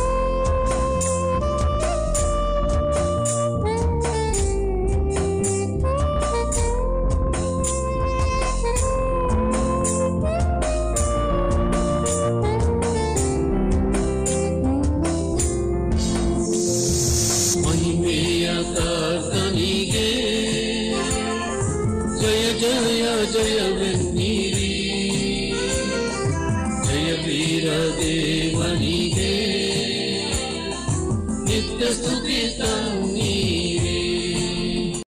ಮಹಿಮೆಯ ಕರ್ತನಿಗೆ ಜಯ ಜಯ ಜಯವೆನ್ನಿರಿ ಜಯ ವೀರ ದೇವನಿಗೆ ನಿತ್ಯ ಸ್ತುತಿ